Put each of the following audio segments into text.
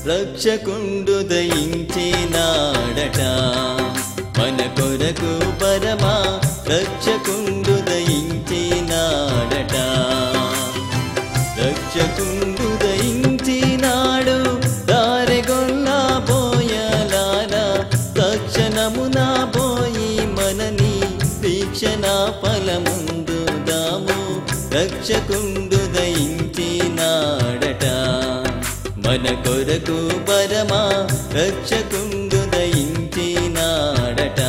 రక్షకుండు దయించినాడట మన కొరకు పరమా రక్షకుండు దయించినాడట రక్షకుండు దయించినాడు దారెగొల్లా పోయలారా తక్షణమున పోయి మనని దీక్షణ ఫలముందు దాము రక్షకుండు దయించినాడట మన కొరకు పరమా రక్షకుండు దయించినాడట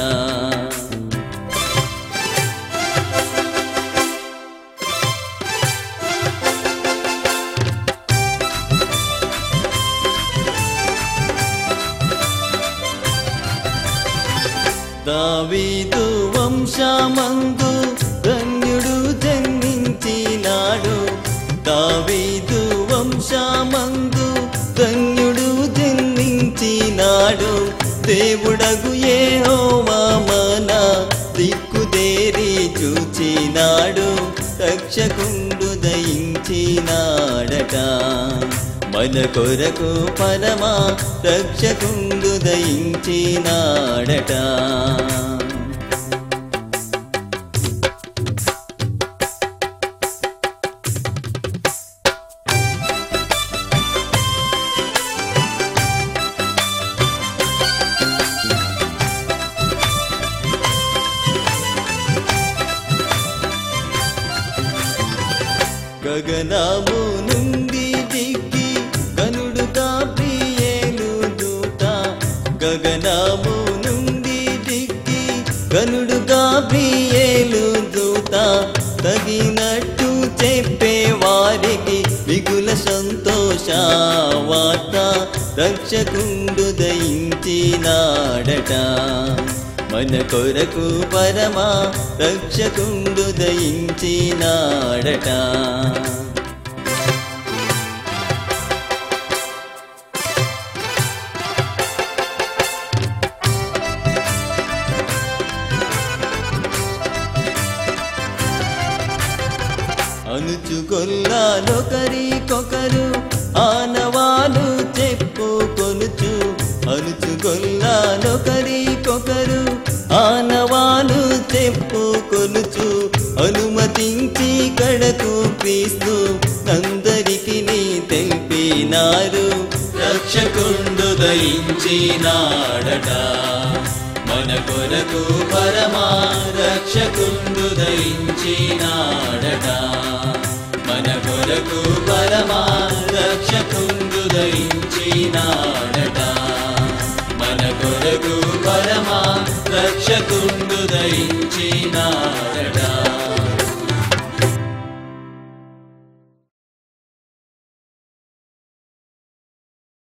దావీదు వంశమందు ధన్యుడు జన్మించినాడు దావీదు వంశమందు ధన్యుడు జన్మించినాడు దేవుడగు ఏహోవా మన దిక్కుదేరి చూచినాడు రక్షకుండు దయించినాడట మన కొరకు పరమా రక్షకుండు దయించినాడట గగనము నుండి దిగి గనుడుగా ప్రియేలు దూత గగనము నుండి దిగి గనుడుగా ప్రియేలు దూత తగినట్టు చెప్పే వారికి మిగుల సంతోష వార్త రక్షకుండు దయించినాడట మన కొరకు పరమా రక్షకుండు దయించినాడట అనుచుగొల్లాలొకరికొకరు ఆనవాలు చెప్పుకొనుచు అనుచుగొల్లాలొకరికొకరు ఆనవాలు చెప్పుకొనుచు అనుమతించి కడకు క్రీస్తు అందరికి నీ తెలిపినారు రక్షకుండు దయించినాడట మన కొరకు పరమా రక్షకుండు దయించినాడట మన కొరకు పరమా రక్షకుండు దయించినాడట మన కొరకు పరమా రక్షకుండు దయించినాడట